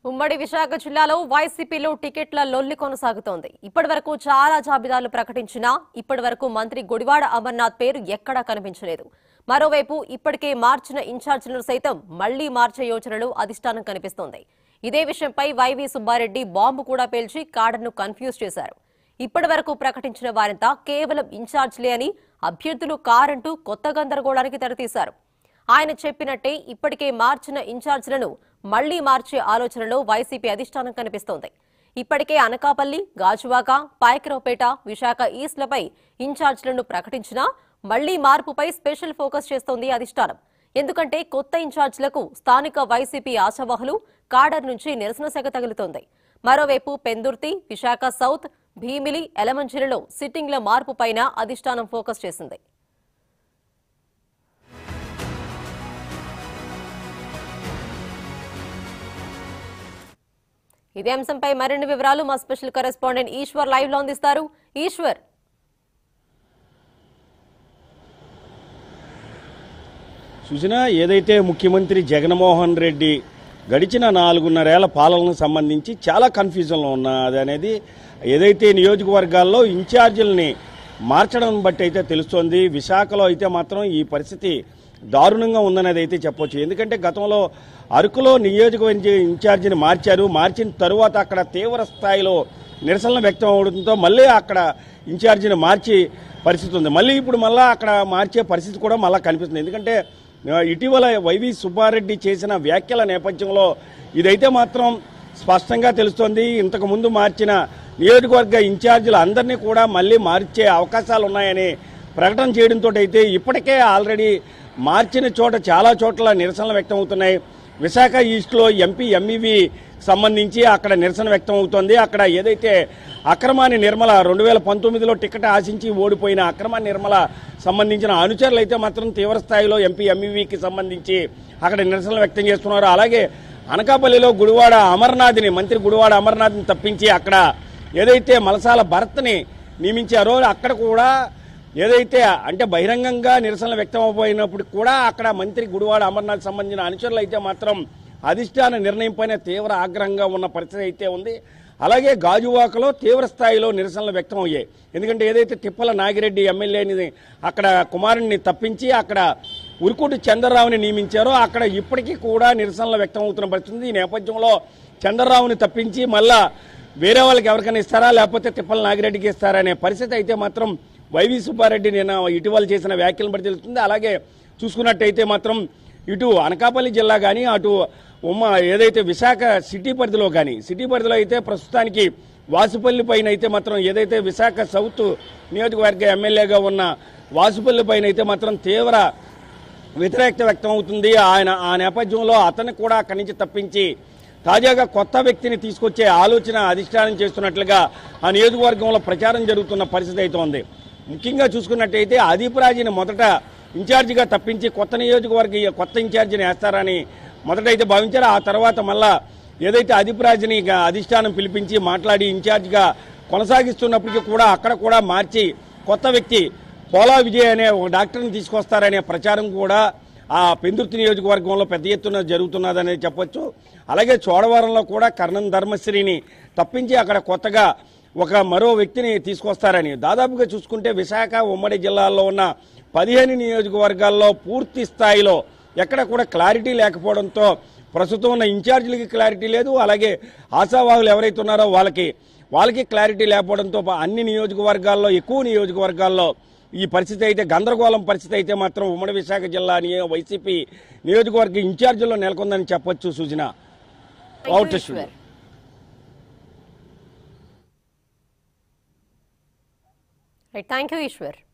ఉమ్మడి విశాఖ జిల్లాలో వైసీపీలో టికెట్ల లొల్లి కొనసాగుతోంది ఇప్పటి వరకు చాలా జాబితాలు ప్రకటించినా ఇప్పటి వరకు మంత్రి గుడివాడ అమర్నాథ్ పేరు ఎక్కడా కనిపించలేదు మరోవైపు ఇప్పటికే మార్చిన ఇన్ఛార్జీలను సైతం మళ్లీ మార్చే యోచనలు అధిష్టానం కనిపిస్తోంది ఇదే విషయంపై వైవి సుబ్బారెడ్డి బాంబు కూడా పేల్చి కాడర్ను కన్ఫ్యూజ్ చేశారు ఇప్పటి వరకు ప్రకటించిన వారంతా కేవలం ఇన్ఛార్జ్లే అని అభ్యర్థులు కారంటూ కొత్త గందరగోళానికి తెరతీశారు ఆయన చెప్పినట్టే ఇప్పటికే మార్చిన ఇన్ఛార్జీలను మళ్లీ మార్చే ఆలోచనలో వైసీపీ అధిష్టానం కనిపిస్తోంది ఇప్పటికే అనకాపల్లి గాజువాక పాయకరావుపేట విశాఖ ఈస్ట్లపై ఇన్ఛార్జీలను ప్రకటించినా మళ్లీ మార్పుపై స్పెషల్ ఫోకస్ చేస్తోంది అధిష్టానం ఎందుకంటే కొత్త ఇన్ఛార్జీలకు స్థానిక వైసీపీ ఆశావహులు కాడర్ నుంచి నిరసన సెగ తగులుతోంది మరోవైపు పెందుర్తి విశాఖ సౌత్ భీమిలి ఎలమంచిలలో సిట్టింగ్ల మార్పుపైన అధిష్టానం ఫోకస్ చేసింది ఇదే అంశంపై మరిన్ని వివరాలు మా స్పెషల్ కరెస్పాండెంట్ ఈశ్వర్ లైవ్ లో అందిస్తారు ఈశ్వర్ సుజన ఏదైతే ముఖ్యమంత్రి జగన్మోహన్ రెడ్డి గడిచిన నాలుగున్నరేళ్ల పాలనకు సంబంధించి చాలా కన్ఫ్యూజన్లో ఉన్నది అనేది ఏదైతే నియోజకవర్గాల్లో ఇన్ఛార్జీలని మార్చడం బట్టి అయితే తెలుస్తోంది విశాఖలో అయితే మాత్రం ఈ పరిస్థితి దారుణంగా ఉందనేది అయితే చెప్పొచ్చు ఎందుకంటే గతంలో అరకులో నియోజకవర్గ ఇన్ఛార్జిని మార్చారు మార్చిన తరువాత అక్కడ తీవ్ర స్థాయిలో నిరసనలు వ్యక్తం అవడంతో మళ్ళీ అక్కడ ఇన్ఛార్జిని మార్చి పరిస్థితి ఉంది మళ్ళీ ఇప్పుడు మళ్ళీ అక్కడ మార్చే పరిస్థితి కూడా మళ్ళీ కనిపిస్తుంది ఎందుకంటే ఆ, ఇటీవల వైవి సుబ్బారెడ్డి చేసిన వ్యాఖ్యల నేపథ్యంలో ఇదైతే మాత్రం స్పష్టంగా తెలుస్తోంది ఇంతకు ముందు మార్చిన నియోజకవర్గ ఇన్ఛార్జీలు అందరినీ కూడా మళ్ళీ మార్చే అవకాశాలు ఉన్నాయని ప్రకటన చేయడంతో అయితే ఇప్పటికే ఆల్రెడీ మార్చిన చోట చాలా చోట్ల నిరసనలు వ్యక్తం అవుతున్నాయి విశాఖ ఈస్ట్లో ఎంపీ ఎంఈవి సంబంధించి అక్కడ నిరసన వ్యక్తం అవుతోంది అక్కడ ఏదైతే అక్రమాన్ని నిర్మల రెండు వేల పంతొమ్మిదిలో టికెట్ ఆశించి ఓడిపోయిన అక్రమ నిర్మల సంబంధించిన అనుచరులు అయితే మాత్రం తీవ్ర స్థాయిలో ఎంపీ ఎంఈవికి సంబంధించి అక్కడ నిరసనలు వ్యక్తం చేస్తున్నారు అలాగే అనకాపల్లిలో గుడివాడ అమర్నాథ్ని మంత్రి గుడివాడ అమర్నాథ్ని తప్పించి అక్కడ ఏదైతే మలసాల భరత్ని నియమించారో అక్కడ కూడా ఏదైతే అంటే బహిరంగంగా నిరసనలు వ్యక్తం అయిపోయినప్పుడు కూడా అక్కడ మంత్రి గుడివాడ అమర్నాథ్ సంబంధించిన అనుచరులు అయితే మాత్రం అధిష్టాన నిర్ణయం పైన తీవ్ర ఆగ్రహంగా ఉన్న పరిస్థితి అయితే ఉంది అలాగే గాజువాకలో తీవ్ర స్థాయిలో నిరసనలు వ్యక్తం అయ్యాయి ఎందుకంటే ఏదైతే తిప్పల నాగిరెడ్డి ఎమ్మెల్యేని అక్కడ కుమారుణ్ణి తప్పించి అక్కడ ఉరుకుటి చంద్రరావుని నియమించారో అక్కడ ఇప్పటికీ కూడా నిరసనలు వ్యక్తం అవుతున్న పరిస్థితి ఉంది. ఈ నేపథ్యంలో చంద్రరావుని తప్పించి మళ్ళా వేరే వాళ్ళకి ఎవరికైనా ఇస్తారా లేకపోతే తిప్పల నాగిరెడ్డికి ఇస్తారా అనే పరిస్థితి అయితే మాత్రం వైవి సుబ్బారెడ్డి నిన్న ఇటీవల చేసిన వ్యాఖ్యలను బట్టి తెలుస్తుంది అలాగే చూసుకున్నట్టయితే మాత్రం ఇటు అనకాపల్లి జిల్లా కానీ అటు ఉమ్మ ఏదైతే విశాఖ సిటీ పరిధిలో కానీ సిటీ పరిధిలో అయితే ప్రస్తుతానికి వాసుపల్లి పైన అయితే మాత్రం ఏదైతే విశాఖ సౌత్ నియోజకవర్గ ఎమ్మెల్యేగా ఉన్న వాసుపల్లి పైన అయితే మాత్రం తీవ్ర వ్యతిరేకత వ్యక్తం అవుతుంది ఆయన ఆ నేపథ్యంలో అతన్ని కూడా అక్కడి నుంచి తప్పించి తాజాగా కొత్త వ్యక్తిని తీసుకొచ్చే ఆలోచన అధిష్టానం చేస్తున్నట్లుగా ఆ నియోజకవర్గంలో ప్రచారం జరుగుతున్న పరిస్థితి అయితే ఉంది ముఖ్యంగా చూసుకున్నట్టయితే అదీపరాజుని మొదట ఇన్ఛార్జిగా తప్పించి కొత్త నియోజకవర్గ కొత్త ఇన్ఛార్జిని వేస్తారని మొదట అయితే భావించారు ఆ తర్వాత మళ్ళా ఏదైతే అధిపరాజుని ఇక అధిష్టానం పిలిపించి మాట్లాడి ఇన్ఛార్జిగా కొనసాగిస్తున్నప్పటికీ కూడా అక్కడ కూడా మార్చి కొత్త వ్యక్తి పోలా విజయ్ అనే ఒక డాక్టర్ని తీసుకొస్తారనే ప్రచారం కూడా ఆ పెందుర్తి నియోజకవర్గంలో పెద్ద ఎత్తున జరుగుతున్నదనేది చెప్పొచ్చు అలాగే చోడవరంలో కూడా కర్ణం ధర్మశ్రీని తప్పించి అక్కడ కొత్తగా ఒక మరో వ్యక్తిని తీసుకొస్తారని దాదాపుగా చూసుకుంటే విశాఖ ఉమ్మడి జిల్లాల్లో ఉన్న పదిహేను నియోజకవర్గాల్లో పూర్తి స్థాయిలో ఎక్కడ కూడా క్లారిటీ లేకపోవడంతో ప్రస్తుతం ఉన్న ఇన్ఛార్జీలకి క్లారిటీ లేదు అలాగే ఆశావాహులు ఎవరైతే ఉన్నారో వాళ్ళకి వాళ్ళకి క్లారిటీ లేకపోవడంతో పా- అన్ని నియోజకవర్గాల్లో ఎక్కువ నియోజకవర్గాల్లో ఈ పరిస్థితి అయితే గందరగోళం పరిస్థితి అయితే మాత్రం ఉమ్మడి విశాఖ జిల్లా నియో- వైసీపీ నియోజకవర్గ ఇన్ఛార్జీల్లో నెలకొందని చెప్పొచ్చు సూచన out Eshwar thank you Eshwar